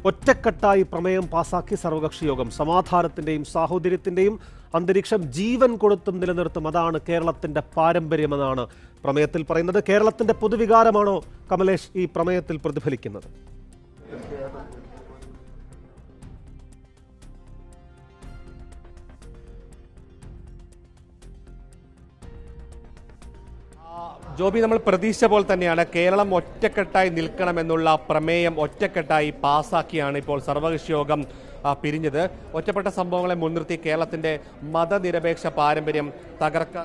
ഒറ്റക്കെട്ടായി പ്രമേയം പാസാക്കി സർവകക്ഷി യോഗം സമാധാനത്തിന്റെയും സാഹോദര്യത്തിന്റെയും അന്തരീക്ഷം ജീവൻ കൊടുത്തും നിലനിർത്തും അതാണ് കേരളത്തിന്റെ പാരമ്പര്യമെന്നാണ് പ്രമേയത്തിൽ പറയുന്നത് കേരളത്തിന്റെ പൊതുവികാരമാണോ കമലേഷ് ഈ പ്രമേയത്തിൽ പ്രതിഫലിക്കുന്നത് ജോബി നമ്മൾ പ്രതീക്ഷിച്ച പോലെ തന്നെയാണ് കേരളം ഒറ്റക്കെട്ടായി നിൽക്കണമെന്നുള്ള പ്രമേയം ഒറ്റക്കെട്ടായി പാസാക്കിയാണ് ഇപ്പോൾ സർവകക്ഷി യോഗം ആ, പിരിഞ്ഞത് ഒറ്റപ്പെട്ട സംഭവങ്ങളെ മുൻനിർത്തി കേരളത്തിന്റെ മതനിരപേക്ഷ പാരമ്പര്യം തകർക്കാൻ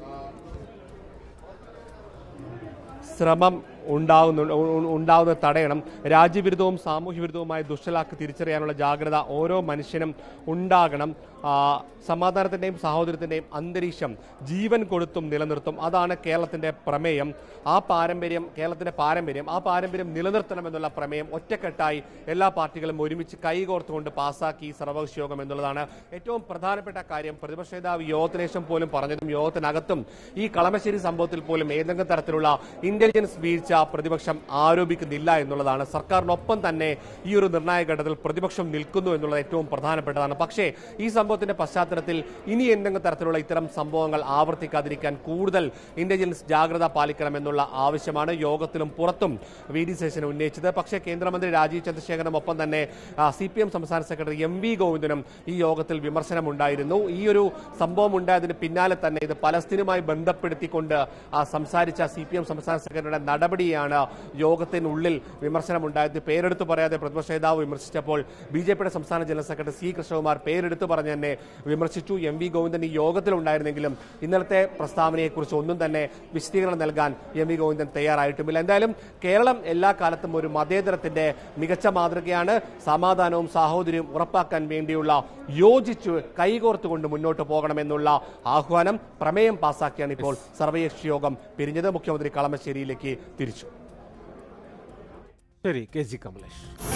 ശ്രമം ഉണ്ടാവുന്നു ഉ- ഉണ്ടാവുന്നത് തടയണം രാജ്യവിരുദ്ധവും സാമൂഹ്യ വിരുദ്ധവുമായ ദുഷ്ടലാക്ക് തിരിച്ചറിയാനുള്ള ജാഗ്രത ഓരോ മനുഷ്യനും ഉണ്ടാകണം ആ, സമാധാനത്തിന്റെയും സഹോദരത്തിന്റെയും അന്തരീക്ഷം ജീവൻ കൊടുത്തും നിലനിർത്തും അതാണ് കേരളത്തിന്റെ പ്രമേയം ആ പാരമ്പര്യം കേരളത്തിന്റെ പാരമ്പര്യം ആ പാരമ്പര്യം നിലനിർത്തണമെന്നുള്ള പ്രമേയം ഒറ്റക്കെട്ടായി എല്ലാ പാർട്ടികളും ഒരുമിച്ച് കൈകോർത്തുകൊണ്ട് പാസാക്കി സർവകക്ഷി യോഗം എന്നുള്ളതാണ് ഏറ്റവും പ്രധാനപ്പെട്ട കാര്യം പ്രതിപക്ഷ നേതാവ് യോഗത്തിന് ശേഷം പോലും പറഞ്ഞതും യോഗത്തിനകത്തും ഈ കളമശ്ശേരി സംഭവത്തിൽ പോലും ഏതെങ്കിലും തരത്തിലുള്ള ഇന്റലിജൻസ് വീഴ്ച പ്രതിപക്ഷം ആരോപിക്കുന്നില്ല എന്നുള്ളതാണ് സർക്കാരിനൊപ്പം തന്നെ ഈ ഒരു നിർണായക ഘട്ടത്തിൽ പ്രതിപക്ഷം നിൽക്കുന്നു എന്നുള്ളത് ഏറ്റവും പ്രധാനപ്പെട്ടതാണ് പക്ഷേ ഈ സംഭവത്തിന്റെ പശ്ചാത്തലത്തിൽ ഇനി എന്തെങ്കിലും തരത്തിലുള്ള ഇത്തരം സംഭവങ്ങൾ ആവർത്തിക്കാതിരിക്കാൻ കൂടുതൽ ഇന്റലിജൻസ് ജാഗ്രത പാലിക്കണമെന്നുള്ള ആവശ്യമാണ് യോഗത്തിലും പുറത്തും വി ഡി സേഷൻ ഉന്നയിച്ചത് പക്ഷേ കേന്ദ്രമന്ത്രി രാജീവ് ചന്ദ്രശേഖരനും ഒപ്പം തന്നെ സി പി എം സംസ്ഥാന സെക്രട്ടറി എം വി ഗോവിന്ദനും ഈ യോഗത്തിൽ വിമർശനമുണ്ടായിരുന്നു ഈ ഒരു സംഭവം ഉണ്ടായതിന് പിന്നാലെ തന്നെ ഇത് പലസ്തീനുമായി ബന്ധപ്പെടുത്തിക്കൊണ്ട് ആ, സംസാരിച്ച സി പി എം സംസ്ഥാന സെക്രട്ടറിയുടെ നടപടിയാണ് യോഗത്തിനുള്ളിൽ വിമർശനമുണ്ടായത് പേരെടുത്ത് പറയാതെ പ്രതിപക്ഷ നേതാവ് വിമർശിച്ചപ്പോൾ ബി ജെ പിയുടെ സംസ്ഥാന ജനറൽ സെക്രട്ടറി സി കൃഷ്ണകുമാർ പേരെടുത്ത് പറഞ്ഞ് തന്നെ വിമർശിച്ചു എം വി ഗോവിന്ദൻ ഈ യോഗത്തിലുണ്ടായിരുന്നെങ്കിലും ഇന്നലത്തെ പ്രസ്താവനയെക്കുറിച്ച് ഒന്നും തന്നെ വിശദീകരണം നൽകാൻ എം വി ഗോവിന്ദൻ തയ്യാറായിട്ടുമില്ല എന്തായാലും കേരളം എല്ലാ കാലത്തും ഒരു മതേതരത്തിന്റെ മികച്ച മാതൃകയാണ് സമാധാനവും സാഹോദര്യവും ഉറപ്പാക്കാൻ വേണ്ടിയുള്ള യോജിച്ചു കൈകോർത്തുകൊണ്ട് മുന്നോട്ട് പോകണമെന്നുള്ള ആഹ്വാനം പ്രമേയം പാസാക്കിയാണ് ഇപ്പോൾ സർവകക്ഷി യോഗം പിരിഞ്ഞത് മുഖ്യമന്ത്രി കളമശ്ശേരിയിലേക്ക് തിരിച്ചു ശരി കെ ജി കമലേഷ്